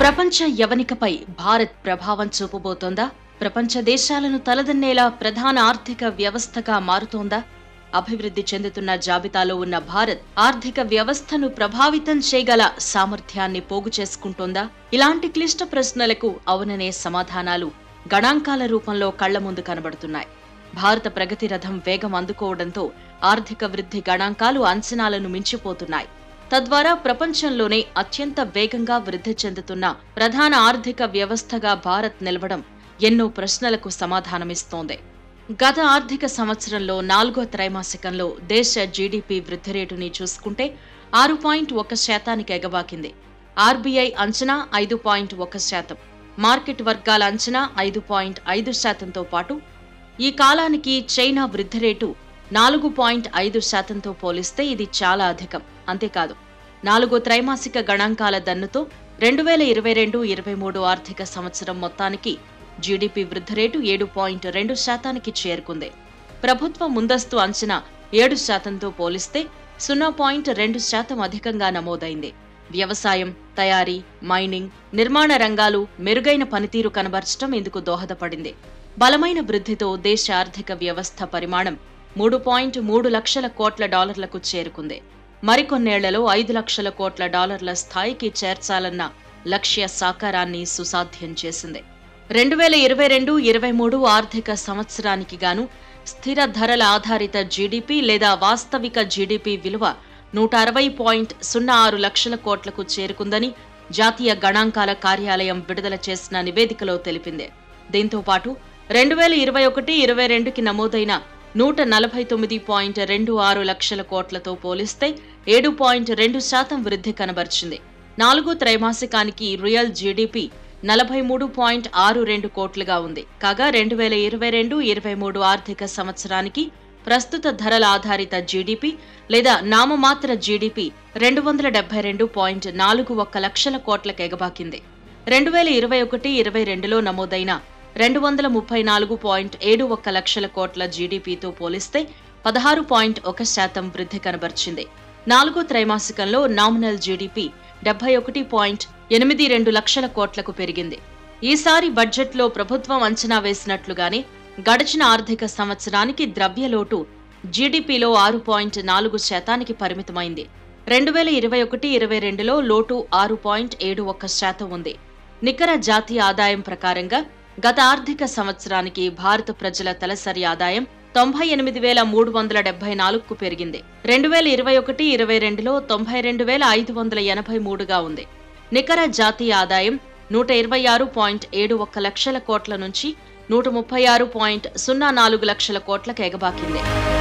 ప్రపంచ యవనికపై భారత్ ప్రభావం చూపబోతోందా ప్రపంచ దేశాలను తలదన్నేలా ప్రధాన ఆర్థిక వ్యవస్థగా మారుతోందా అభివృద్ధి చెందుతున్న జాబితాలో ఉన్న భారత్ ఆర్థిక వ్యవస్థను ప్రభావితం చేయగల సామర్థ్యాన్ని పోగు చేసుకుంటోందా ఇలాంటి క్లిష్ట ప్రశ్నలకు అవుననే సమాధానాలు గణాంకాల రూపంలో కళ్ల ముందు కనబడుతున్నాయి భారత ప్రగతి రథం వేగం అందుకోవడంతో ఆర్థిక వృద్ధి గణాంకాలు అంచనాలను మించిపోతున్నాయి తద్వారా ప్రపంచంలోనే అత్యంత వేగంగా వృద్ధి చెందుతున్న ప్రధాన ఆర్థిక వ్యవస్థగా భారత్ నిలవడం ఎన్నో ప్రశ్నలకు సమాధానమిస్తోంది గత ఆర్థిక సంవత్సరంలో నాలుగో త్రైమాసికంలో దేశ జీడీపీ వృద్ధి రేటుని చూసుకుంటే ఆరు పాయింట్ ఒక శాతానికి ఎగబాకింది ఆర్బీఐ అంచనా ఐదు పాయింట్ ఒక శాతం మార్కెట్ వర్గాల అంచనా ఐదు పాయింట్ ఐదు శాతంతో పాటు ఈ కాలానికి చైనా వృద్ధి రేటు నాలుగు పాయింట్ ఐదు శాతంతో పోలిస్తే ఇది చాలా అధికం అంతేకాదు నాలుగో త్రైమాసిక గణాంకాల దన్నుతో రెండు వేల ఇరవై రెండు ఇరవై మూడు ఆర్థిక సంవత్సరం మొత్తానికి జీడీపీ వృద్ధి రేటు ఏడు పాయింట్ రెండు శాతానికి చేరుకుంది ప్రభుత్వ ముందస్తు అంచనా ఏడు శాతంతో పోలిస్తే సున్నా పాయింట్ రెండు శాతం అధికంగా నమోదైంది వ్యవసాయం తయారీ మైనింగ్ నిర్మాణ రంగాలు మెరుగైన పనితీరు కనబర్చడం ఇందుకు దోహదపడింది బలమైన వృద్ధితో దేశ ఆర్థిక వ్యవస్థ పరిమాణం మూడు పాయింట్ మూడు లక్షల కోట్ల డాలర్లకు చేరుకుంది మరికొన్నేళ్లలో ఐదు లక్షల కోట్ల డాలర్ల స్థాయికి చేర్చాలన్న లక్ష్య సాకారాన్ని సుసాధ్యం చేసింది రెండు వేల ఇరవై రెండు ఇరవై మూడు ఆర్థిక సంవత్సరానికి గాను స్థిర ధరల ఆధారిత జీడీపీ లేదా వాస్తవిక జీడీపీ విలువ నూట అరవై పాయింట్ సున్నా ఆరు లక్షల కోట్లకు చేరుకుందని జాతీయ గణాంకాల కార్యాలయం విడుదల చేసిన నివేదికలో తెలిపింది దీంతో పాటు రెండు వేల ఇరవై ఒకటి ఇరవై రెండుకి నమోదైన నూట నలభై తొమ్మిది పాయింట్ రెండు ఆరు లక్షల కోట్లతో పోలిస్తే ఏడు పాయింట్ రెండు శాతం వృద్ధి కనబరిచింది నాలుగో త్రైమాసికానికి రియల్ జీడీపీ నలభై మూడు పాయింట్ ఆరు రెండు కోట్లుగా ఉంది కాగా రెండు వేల ఇరవై రెండు ఇరవై మూడు ఆర్థిక సంవత్సరానికి ప్రస్తుత ధరల ఆధారిత జీడీపీ లేదా నామమాత్ర జీడీపీ రెండు వందల డెబ్బై రెండు పాయింట్ నాలుగు ఒక్క లక్షల కోట్లకు ఎగబాకింది రెండు వేల ఇరవై ఒకటి ఇరవై రెండులో నమోదైన రెండు వందల ముప్పై నాలుగు పాయింట్ ఏడు ఒక్క లక్షల కోట్ల జీడీపీతో పోలిస్తే పదహారు పాయింట్ ఒక శాతం వృద్ధి కనబర్చింది నాలుగో త్రైమాసికంలో నామినల్ జీడీపీ డెబ్బై ఒకటి పాయింట్ ఎనిమిది రెండు లక్షల కోట్లకు పెరిగింది ఈసారి బడ్జెట్లో ప్రభుత్వం అంచనా వేసినట్లుగానే గడిచిన ఆర్థిక సంవత్సరానికి ద్రవ్యలోటు జీడీపీలో ఆరు పాయింట్ నాలుగు శాతానికి పరిమితమైంది రెండు వేల ఇరవై ఒకటి ఇరవై రెండులో లోటు ఆరు పాయింట్ ఏడు ఒక్క శాతం ఉంది నికర జాతీయ ఆదాయం ప్రకారంగా గత ఆర్థిక సంవత్సరానికి భారత ప్రజల తలసరి ఆదాయం తొంభై ఎనిమిది వేల మూడు వందల డెబ్బై నాలుగుకు పెరిగింది రెండు వేల ఇరవై ఒకటి ఇరవై రెండులో తొంభై రెండు వేల ఐదు వందల ఎనభై మూడుగా ఉంది నికర జాతీయ ఆదాయం నూట ఇరవై ఆరు పాయింట్ ఏడు ఒక్క లక్షల కోట్ల నుంచి నూట ముప్పై ఆరు పాయింట్ సున్నా నాలుగు లక్షల కోట్లకు ఎగబాకింది